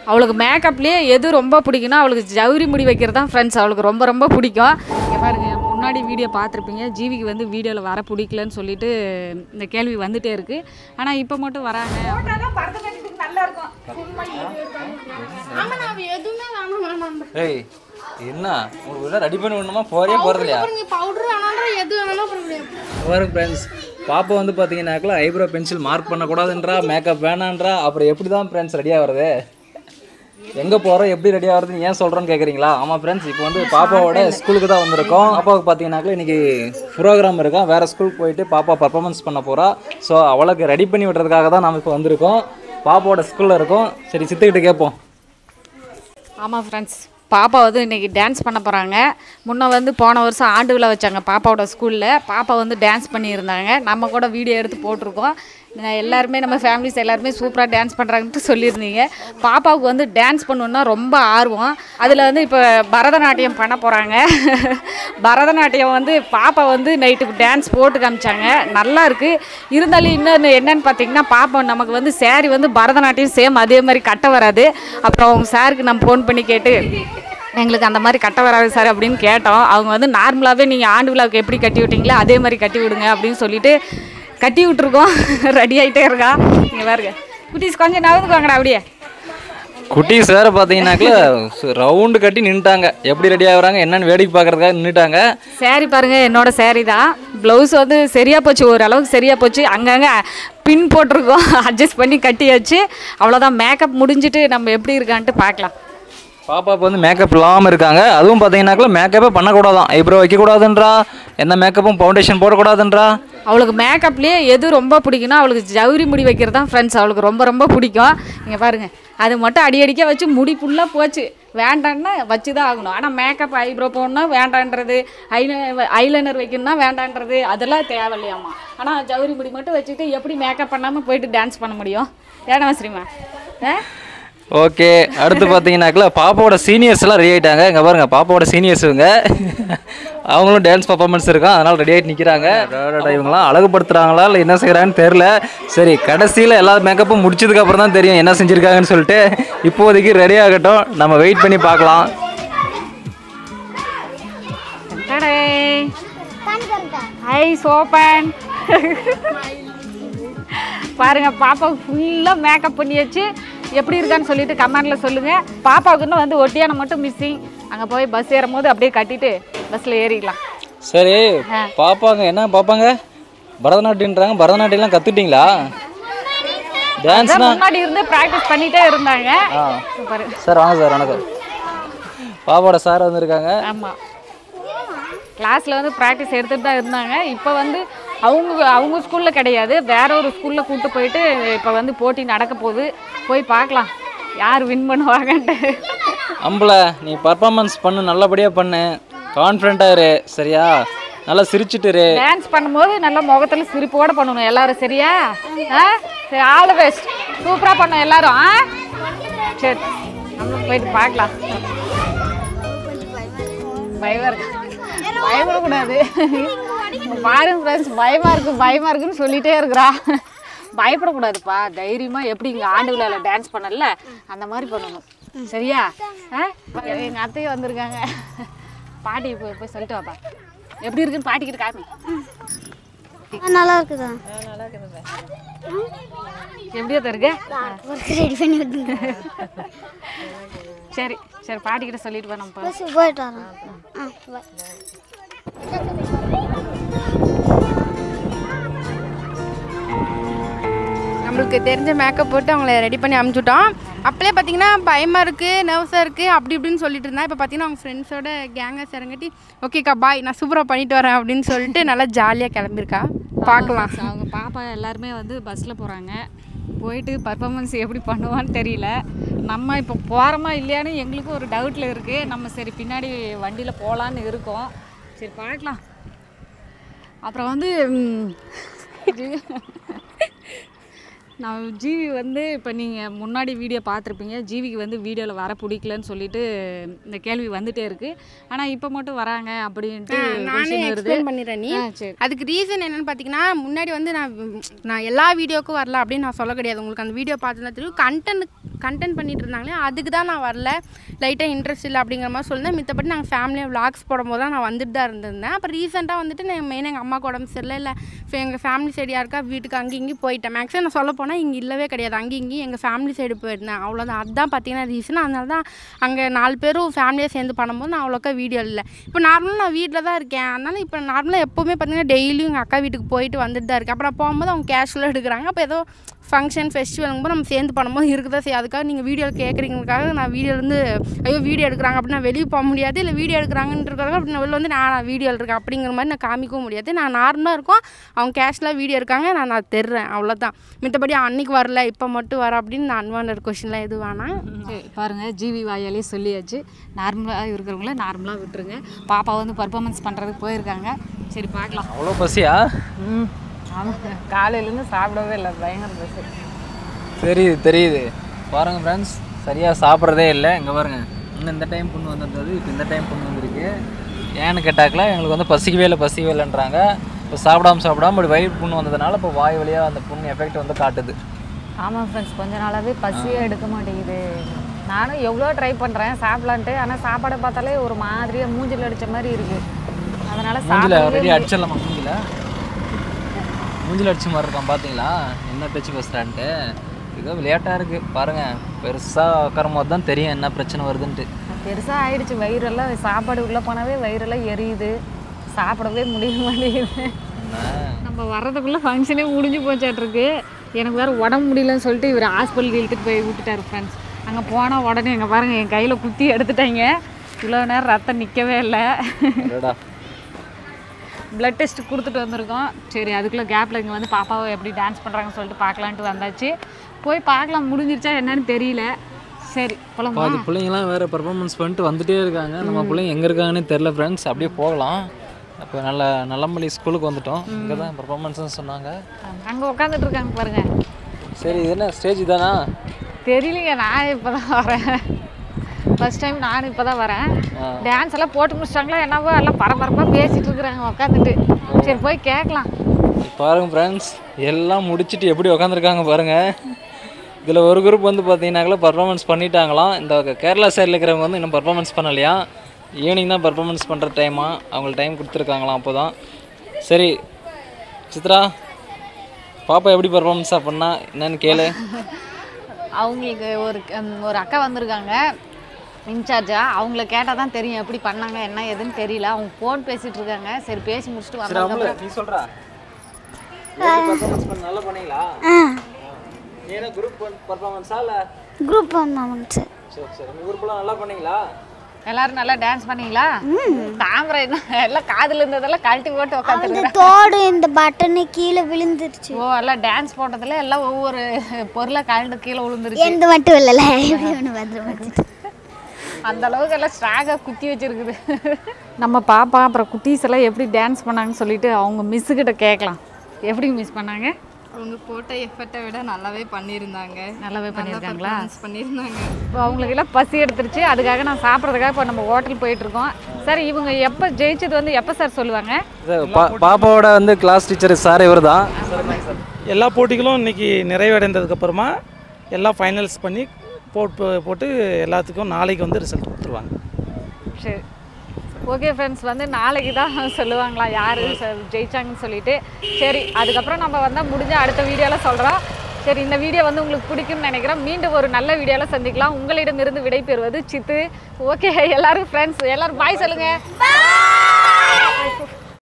அவளுக்கு மேக்கப்லேயே எது ரொம்ப பிடிக்கும்னா அவளுக்கு ஜவுரி முடி வைக்கிறது தான் ஃப்ரெண்ட்ஸ் அவளுக்கு ரொம்ப ரொம்ப பிடிக்கும் இங்கே பாருங்க முன்னாடி வீடியோ பார்த்துருப்பீங்க ஜீவிக்கு வந்து வீடியோவில் வர பிடிக்கலன்னு சொல்லிட்டு இந்த கேள்வி வந்துட்டே இருக்குது ஆனால் இப்போ மட்டும் வராங்க நல்லா இருக்கும் ஆமா நான் எதுவுமே வேணாம் வேணாம் ஏய் என்ன உங்களுக்கு ரெடி பண்ணி விடணுமா போறே போகிறது இல்லையா நீங்க பவுடர் வேணாம் எது வேணாலும் பண்ண முடியும் பாருங்க ஃப்ரெண்ட்ஸ் பாப்பா வந்து பார்த்தீங்கன்னாக்கா ஐப்ரோ பென்சில் மார்க் பண்ணக்கூடாதுன்றா மேக்கப் வேணான்றா அப்புறம் எப்படி தான் ஃப்ரெண்ட்ஸ் ரெடியாக வருது எங்கே போகிறோம் எப்படி ரெடி ஆகிறதுன்னு ஏன் சொல்கிறேன்னு கேட்குறீங்களா ஆமாம் ஃப்ரெண்ட்ஸ் இப்போ வந்து பாப்பாவோட ஸ்கூலுக்கு தான் வந்திருக்கோம் பாப்பாவுக்கு பார்த்தீங்கன்னாக்கா இன்னைக்கு ப்ரோக்ராம் இருக்கா வேறு ஸ்கூலுக்கு போயிட்டு பாப்பா பர்ஃபார்மன்ஸ் பண்ண போகிறா ஸோ அவளுக்கு ரெடி பண்ணி விடுறதுக்காக தான் நம்ம இப்போ வந்திருக்கோம் பாப்பாவோட ஸ்கூலில் இருக்கோம் சரி சித்துக்கிட்ட கேட்போம் ஆமாம் ஃப்ரெண்ட்ஸ் பாப்பா வந்து இன்றைக்கி டான்ஸ் பண்ண போகிறாங்க முன்ன வந்து போன வருஷம் ஆண்டு விழா வச்சாங்க பாப்பாவோட ஸ்கூலில் பாப்பா வந்து டான்ஸ் பண்ணியிருந்தாங்க நம்ம கூட வீடியோ எடுத்து போட்டிருக்கோம் நான் எல்லாருமே நம்ம ஃபேமிலிஸ் எல்லாருமே சூப்பராக டான்ஸ் பண்ணுறாங்கன்ட்டு சொல்லியிருந்தீங்க பாப்பாவுக்கு வந்து டான்ஸ் பண்ணணுன்னா ரொம்ப ஆர்வம் அதில் வந்து இப்போ பரதநாட்டியம் பண்ண போகிறாங்க பரதநாட்டியம் வந்து பாப்பா வந்து நைட்டுக்கு டான்ஸ் போட்டு காமிச்சாங்க நல்லா இருக்குது இருந்தாலும் இன்னொன்று என்னன்னு பார்த்தீங்கன்னா பாப்பா நமக்கு வந்து saree வந்து பரதநாட்டியம் சேம் அதே மாதிரி கட்ட வராது அப்புறம் அவங்க சாருக்கு நம்ம ஃபோன் பண்ணி கேட்டு எங்களுக்கு அந்த மாதிரி கட்ட வராது சார் அப்படின்னு கேட்டோம் அவங்க வந்து நார்மலாகவே நீங்கள் ஆண்டு விழாவுக்கு எப்படி கட்டி விட்டீங்களோ அதே மாதிரி கட்டி விடுங்க அப்படின்னு சொல்லிட்டு கட்டி விட்ருக்கோம் ரெடி ஆகிட்டே இருக்கா இங்கே பாருங்க குட்டீஸ் கொஞ்சம் நகர்ந்துக்குவாங்கடா அப்படியே குட்டீஸ் வேறு பார்த்தீங்கன்னாக்கா ரவுண்டு கட்டி நின்றுட்டாங்க எப்படி ரெடி ஆகுறாங்க என்னன்னு வேடிக்கை பார்க்கறதுக்காக நின்றுட்டாங்க saree பாருங்க என்னோட saree தான் ப்ளவுஸ் வந்து சரியாக போச்சு ஓரளவுக்கு சரியாக போச்சு அங்கங்கே பின் போட்டிருக்கோம் அட்ஜஸ்ட் பண்ணி கட்டியாச்சு அவ்வளோதான் மேக்கப் முடிஞ்சிட்டு நம்ம எப்படி இருக்கான்ட்டு பார்க்கலாம் பாப்பாவுக்கு வந்து மேக்கப் இல்லாமல் இருக்காங்க அதுவும் பார்த்தீங்கன்னாக்கா மேக்கப்பே பண்ணக்கூடாதான் ஐப்ரோ வைக்கக்கூடாதுன்றா எந்த மேக்கப்பும் ஃபவுண்டேஷன் போடக்கூடாதுன்றா அவளுக்கு மேக்கப்லேயே எது ரொம்ப பிடிக்கும்னா அவளுக்கு ஜவுரி முடி வைக்கிறது தான் ஃப்ரெண்ட்ஸ் அவளுக்கு ரொம்ப ரொம்ப பிடிக்கும் இங்கே பாருங்கள் அது மட்டும் அடி அடிக்க வச்சு முடி ஃபுல்லாக போச்சு வேண்டான்னா வச்சு தான் ஆகணும் ஆனால் மேக்கப் ஐப்ரோ போடணும் வேண்டான்றது ஐல ஐலைனர் வைக்கணும்னா வேண்டான்றது அதெல்லாம் தேவையில்லையாம்மா ஆனால் ஜவுரி முடி மட்டும் வச்சுட்டு எப்படி மேக்கப் பண்ணாமல் போயிட்டு டான்ஸ் பண்ண முடியும் ஏன்னா ஸ்ரீமா ஆ ஓகே அடுத்து பார்த்தீங்கன்னாக்கா பாப்பாவோட சீனியர்ஸ் எல்லாம் ரெடி ஆகிட்டாங்க இங்கே பாருங்க பாப்பாவோட சீனியர்ஸ் இவங்க அவங்களும் டான்ஸ் பர்ஃபார்மன்ஸ் இருக்கும் அதனால் ரெடி ஆகிட்டு நிற்கிறாங்க இவங்களாம் அழகுபடுத்துறாங்களா இல்லை என்ன செய்கிறாங்கன்னு தெரில சரி கடைசியில் எல்லா மேக்கப்பும் முடிச்சதுக்கு அப்புறம் தான் தெரியும் என்ன செஞ்சுருக்காங்கன்னு சொல்லிட்டு இப்போதைக்கு ரெடி ஆகட்டும் நம்ம வெயிட் பண்ணி பார்க்கலாம் கடை ஐ சோப்பன் பாருங்க பாப்பாவுக்கு ஃபுல்லாக மேக்கப் பண்ணியாச்சு எப்படி இருக்கான்னு சொல்லிட்டு கமெண்ட்ல சொல்லுங்க பாப்பாவுக்கு இன்னும் வந்து ஒட்டியான மட்டும் மிஸ்ஸிங் அங்கே போய் பஸ் ஏறும் போது அப்படியே கட்டிட்டு பஸ்ஸில் ஏறிக்கலாம் சரி பாப்பாங்க என்ன பாப்பாங்க பரதநாட்டியம்ன்றாங்க பரதநாட்டியம்லாம் கற்றுட்டிங்களா டான்ஸ்னா அதான் முன்னாடி இருந்து ப்ராக்டிஸ் பண்ணிட்டே இருந்தாங்க ஆ சூப்பர் சார் வாங்க சார் வணக்கம் பாப்பாவோட சார் வந்திருக்காங்க ஆமாம் கிளாஸில் வந்து ப்ராக்டிஸ் எடுத்துகிட்டு தான் இருந்தாங்க இப்போ வந்து அவங்க அவங்க ஸ்கூலில் கிடையாது வேற ஒரு ஸ்கூலில் கூப்பிட்டு போயிட்டு இப்போ வந்து போட்டி நடக்க போகுது போய் பார்க்கலாம் யார் வின் பண்ணுவாங்கன்ட்டு அம்பள நீ பர்ஃபார்மன்ஸ் பண்ணு நல்லபடியாக பண்ணு கான்ஃபிடண்ட்டாக இரு சரியா நல்லா சிரிச்சிட்டு இரு டான்ஸ் பண்ணும்போது நல்லா முகத்துல சிரிப்போட பண்ணணும் எல்லாரும் சரியா ஆ சரி ஆல் பெஸ்ட் சூப்பராக பண்ணணும் எல்லாரும் ஆ சரி நம்மளும் போயிட்டு பார்க்கலாம் பயமா இருக்கு பயப்படக்கூடாது பாருங்க ஃப்ரெண்ட்ஸ் பயமா இருக்கு பயமா இருக்குன்னு சொல்லிட்டே இருக்கிறா பயப்படக்கூடாதுப்பா தைரியமா எப்படி இங்கே ஆண்டு விழாவில் டான்ஸ் பண்ணல அந்த மாதிரி பண்ணணும் சரியா ஆ எங்கள் அத்தையும் வந்திருக்காங்க பாட்டி போய் போய் சொல்லிட்டு வாப்பா எப்படி இருக்குன்னு பாட்டிக்கிட்ட காமி நல்லா இருக்குதா எப்படியோ தருங்க ரெடி பண்ணி விட்டுங்க சரி சரி பாட்டிக்கிட்ட சொல்லிட்டு போய் நம்ம போலாம். பஸ் போயிட்டு வரோம் ஆ bye. நம்மளுக்கு தெரிஞ்ச மேக்கப் போட்டு அவங்கள ரெடி பண்ணி அமுச்சுட்டோம் அப்போலே பார்த்தீங்கன்னா பயமாக இருக்குது நர்வஸாக இருக்குது அப்படி இப்படின்னு சொல்லிட்டு இருந்தா இப்போ பார்த்தீங்கன்னா அவங்க ஃப்ரெண்ட்ஸோட கேங்கஸ் இறங்கட்டி ஓகேக்கா பாய் நான் சூப்பராக பண்ணிட்டு வரேன் அப்படின்னு சொல்லிட்டு நல்லா ஜாலியாக கிளம்பியிருக்கா பார்க்கலாம் அவங்க பாப்பா எல்லாருமே வந்து பஸ்ஸில் போகிறாங்க போயிட்டு பர்ஃபார்மன்ஸ் எப்படி பண்ணுவான்னு தெரியல நம்ம இப்போ போகிறோமா இல்லையான்னு எங்களுக்கும் ஒரு டவுட்டில் இருக்குது நம்ம சரி பின்னாடி வண்டியில் போகலான்னு இருக்கோம் சரி பார்க்கலாம் அப்புறம் வந்து ம், ஜி- நான் ஜீவி வந்து இப்போ நீங்கள் முன்னாடி வீடியோ பார்த்துருப்பீங்க ஜீவிக்கு வந்து வீடியோவில் வர பிடிக்கலன்னு சொல்லிட்டு இந்த கேள்வி வந்துட்டே இருக்குது ஆனால் இப்போ மட்டும் வராங்க அப்படின்ட்டு நானே question வருது எக்ஸ்பிளைன் பண்ணிடுறேன் நீ ஆ சரி அதுக்கு ரீசன் என்னன்னு பார்த்தீங்கன்னா முன்னாடி வந்து நான் நான் எல்லா வீடியோக்கும் வரல அப்படின்னு நான் சொல்ல கிடையாது உங்களுக்கு அந்த வீடியோ பார்த்து தான் தெரியும் கண்டென்ட் கண்டென்ட் பண்ணிட்டு இருந்தாங்களே அதுக்கு தான் நான் வரல லைட்டாக இன்ட்ரெஸ்ட் இல்லை அப்படிங்கிற மாதிரி சொல்லியிருந்தேன் மித்தபடி நாங்கள் ஃபேமிலியாக vlogs போடும்போது தான் நான் வந்துட்டு தான் இருந்திருந்தேன் அப்புறம் ரீசெண்டாக வந்துட்டு நான் மெயின் எங்கள் அம்மாவுக்கு உடம்பு சரியில்லை இல்லை எங்கள் ஃபேமிலி சைடு யாருக்கா வீட்டுக்கு அங்கேயும் இங்கேயும் போயிட்டேன் மேக்ஸிமம் நான் சொல்ல போனால் இங்கே இல்லவே கிடையாது அங்கேயும் இங்கேயும் எங்கள் ஃபேமிலி சைடு போயிருந்தேன் அவ்வளோதான் அதுதான் பார்த்தீங்கன்னா ரீசன் அதனால தான் அங்கே நாலு பேரும் ஃபேமிலியாக சேர்ந்து பண்ணும்போது நான் அவ்வளோக்கா வீடியோ இல்லை இப்போ நார்மலாக நான் வீட்டில் தான் இருக்கேன் அதனால இப்போ நார்மலாக எப்போவுமே பார்த்தீங்கன்னா டெய்லியும் எங்கள் அக்கா வீட்டுக்கு போயிட்டு வந்துட்டு தான் இருக்கேன் அப்புறம் நான் போகும்போது அவங்க கேஷுவலாக எடுக்கிறாங்க அப்போ ஏதோ ஃபங்க்ஷன் ஃபெஸ்டிவலுங்கும்போது நம்ம சேர்ந்து பண்ணும்போது இருக்க தான் செய்யும் அதுக்காக நீங்கள் வீடியோ கேட்குறீங்களுக்காக நான் வீடியோலேருந்து ஐயோ வீடியோ எடுக்கிறாங்க அப்படின்னா வெளியே போக முடியாது இல்லை வீடியோ எடுக்கிறாங்கன்றதுக்காக அப்படி நான் வெளில வந்து நான் வீடியோ இருக்கேன் அப்படிங்கிற மாதிரி நான் காமிக்கவும் முடியாது நான் நார்மலாக இருக்கோம் அவங்க கேஷுவலாக வீடியோ இருக்காங்க நான் நான் தெரிறேன் அவ்வளோதான் மித்தபடி அன்னைக்கு வரல இப்போ மட்டும் வர அப்படின்னு நான் அன்வான்ட் கொஷின்லாம் எதுவும் வேணாம் சரி பாருங்கள் ஜிவி வாயாலே சொல்லியாச்சு நார்மலாக இருக்கிறவங்கள நார்மலாக விட்டுருங்க பாப்பா வந்து பர்ஃபார்மன்ஸ் பண்ணுறதுக்கு போயிருக்காங்க சரி பார்க்கலாம் அவ்வளோ பசியா ம் ஆமாங்க காலையிலேருந்து சாப்பிடவே இல்லை பயங்கர பசி தெரியுது தெரியுது பாருங்க ஃப்ரெண்ட்ஸ் சரியாக சாப்பிட்றதே இல்லை இங்கே பாருங்க இன்னும் இந்த டைம் புண்ணு வந்திருந்தது இப்போ இந்த டைம் புண்ணு வந்திருக்கு ஏன்னு கேட்டாக்கல எங்களுக்கு வந்து பசிக்கவே இல்லை பசிக்கவே இல்லைன்றாங்க இப்போ சாப்பிடாம சாப்பிடாம இப்படி வயிறு புண்ணு வந்ததுனால இப்போ வாய் வழியாக அந்த புண்ணு எஃபெக்ட் வந்து காட்டுது ஆமாம் ஃப்ரெண்ட்ஸ் கொஞ்ச நாளாகவே பசியே எடுக்க மாட்டேங்குது நானும் எவ்வளோ ட்ரை பண்ணுறேன் சாப்பிடலான்ட்டு ஆனால் சாப்பாடை பார்த்தாலே ஒரு மாதிரியாக மூஞ்சில் அடித்த மாதிரி இருக்குது அதனால் மூஞ்சில சாப்பிடவே ஆல்ரெடி அடிச்சிடலாமா மூஞ்சில மூஞ்சில அடிச்ச மாதிரி இருக்கான் பார்த்தீங்களா என்ன பேச்சு பேசுகிறான்ட்டு ஏதோ விளையாட்டாக இருக்குது பாருங்கள் பெருசாக உட்காரும் போது தான் தெரியும் என்ன பிரச்சனை வருதுன்ட்டு பெருசாக ஆயிடுச்சு வயிறெல்லாம் சாப்பாடு உள்ளே போனாவே வயிறெல்லாம் எரியுது சாப்பிடவே முடிய மாட்டேங்குது என்ன நம்ம வர்றதுக்குள்ளே ஃபங்க்ஷனே முடிஞ்சு போச்சாட்ருக்கு எனக்கு வேறு உடம்பு முடியலன்னு சொல்லிட்டு இவர் ஹாஸ்பிட்டலுக்கு இழுத்துட்டு போய் விட்டுட்டாரு ஃப்ரெண்ட்ஸ் அங்கே போனால் உடனே எங்கள் பாருங்கள் என் கையில் குத்தி எடுத்துட்டாங்க இவ்வளோ நேரம் ரத்தம் நிற்கவே இல்லை அடடா பிளட் டெஸ்ட் கொடுத்துட்டு வந்திருக்கோம் சரி அதுக்குள்ளே கேப்பில் இங்கே வந்து பாப்பாவை எப்படி டான்ஸ் பண்ணுறாங்கன்னு சொல்லிட்டு பார்க்கலான்ட்டு வந்தாச்சு போய் பார்க்கலாம் முடிஞ்சிருச்சா என்னன்னு தெரியல சரி போலாமா பாதி பிள்ளைங்கலாம் வேறு பர்ஃபார்மன்ஸ் பண்ணிட்டு வந்துட்டே இருக்காங்க நம்ம பிள்ளைங்க எங்கே இருக்காங்கன்னு தெரில ஃப்ரெண்ட்ஸ் அப்படியே போகலாம் அப்போ நல்ல நல்லமல்லி ஸ்கூலுக்கு வந்துட்டோம் இங்கே தான் பர்ஃபார்மன்ஸ்னு சொன்னாங்க அங்கே உட்காந்துட்டு இருக்காங்க பாருங்க சரி இது என்ன ஸ்டேஜ் தானா தெரியலைங்க நான் இப்போ தான் வரேன் ஃபர்ஸ்ட் டைம் நானும் இப்போ தான் வரேன் டான்ஸ் எல்லாம் போட்டு முடிச்சிட்டாங்களா என்னவோ எல்லாம் பரபரப்பாக பேசிட்டு இருக்கிறாங்க உட்காந்துட்டு சரி போய் கேட்கலாம் பாருங்க ஃப்ரெண்ட்ஸ் எல்லாம் முடிச்சுட்டு எப்படி உக்காந்துருக்காங்க பாருங்க இதில் ஒரு குரூப் வந்து பார்த்தீங்கன்னாக்கா பர்ஃபார்மன்ஸ் பண்ணிட்டாங்களாம் இந்த கேரளா சைடில் இருக்கிறவங்க வந்து இன்னும் பர்ஃபார்மன்ஸ் பண்ணலையா ஈவினிங் தான் பர்ஃபார்மன்ஸ் பண்ணுற டைமா அவங்களுக்கு டைம் கொடுத்துருக்காங்களாம் அப்போ தான் சரி சித்ரா பாப்பா எப்படி பர்ஃபார்மன்ஸாக பண்ணா என்னன்னு கேளு அவங்களுக்கு ஒரு ம், ஒரு அக்கா வந்திருக்காங்க இன்சார்ஜா அவங்கள கேட்டால் தான் தெரியும் எப்படி பண்ணாங்க என்ன ஏதுன்னு தெரியல அவங்க ஃபோன் பேசிட்டு இருக்காங்க சரி பேசி முடிச்சுட்டு சரி வந்ததுக்கப்புறம் அவங்கள நீ சொல்கிறா பர்ஃபார்மன்ஸ் பண்ண நல்லா பண்ணீங்களா நீ என்ன குரூப் பர்ஃபார்மன்ஸா இல்லை குரூப் பர்ஃபார்மன்ஸு சரி சரி உங்கள் குரூப்லாம் நல்லா பண்ணீங்களா எல்லாரும் நல்லா டான்ஸ் பண்ணீங்களா தாமரை என்ன எல்லாம் காதுல இருந்ததெல்லாம் கழட்டி போட்டு அந்த உட்காந்துருக்குறேன் தோடு இந்த பட்டனு கீழே விழுந்துருச்சு ஓ எல்லாம் டான்ஸ் போட்டதுல எல்லாம் ஒவ்வொரு பொருளை கழண்டு கீழே விழுந்துருச்சு எந்த மட்டும் இல்லைல்ல எப்படி ஒன்று வந்துடும் அந்த அளவுக்கு எல்லாம் ஸ்ட்ராகாக குத்தி வச்சிருக்குது நம்ம பாப்பா அப்புறம் குட்டீஸ் எல்லாம் எப்படி டான்ஸ் பண்ணாங்கன்னு சொல்லிட்டு அவங்க மிஸ்ஸு கிட்ட கேட்கலாம் எப்படி மிஸ் பண்ணாங்க அவங்க போட்ட எஃபர்ட்டை விட நல்லாவே பண்ணியிருந்தாங்க நல்லாவே பண்ணியிருக்காங்களா பண்ணியிருந்தாங்க இப்போ அவங்களுக்கு எல்லாம் பசி எடுத்துருச்சு அதுக்காக நான் சாப்பிட்றதுக்காக இப்போ நம்ம ஹோட்டல் போயிட்டு இருக்கோம் சார் இவங்க எப்போ ஜெயிச்சது வந்து எப்போ சார் சொல்லுவாங்க பா- பாப்பாவோட வந்து கிளாஸ் டீச்சர் சார் இவர் தான் எல்லா போட்டிகளும் இன்னைக்கு நிறைவடைந்ததுக்கு அப்புறமா எல்லாம் ஃபைனல்ஸ் பண்ணி போட்டு போட்டு எல்லாத்துக்கும் நாளைக்கு வந்து ரிசல்ட் கொடுத்துருவாங்க சரி ஓகே ஃப்ரெண்ட்ஸ் வந்து நாளைக்கு தான் சொல்லுவாங்களா யார் ஜெயிச்சாங்கன்னு சொல்லிட்டு சரி அதுக்கப்புறம் நம்ம வந்தால் முடிஞ்ச அடுத்த வீடியோவில் சொல்கிறோம் சரி இந்த வீடியோ வந்து உங்களுக்கு பிடிக்கும்னு நினைக்கிறேன் மீண்டும் ஒரு நல்ல வீடியோவில் சந்திக்கலாம் உங்களிடமிருந்து விடை பெறுவது சித்து ஓகே எல்லாரும் ஃப்ரெண்ட்ஸ் எல்லாரும் பாய் சொல்லுங்கள்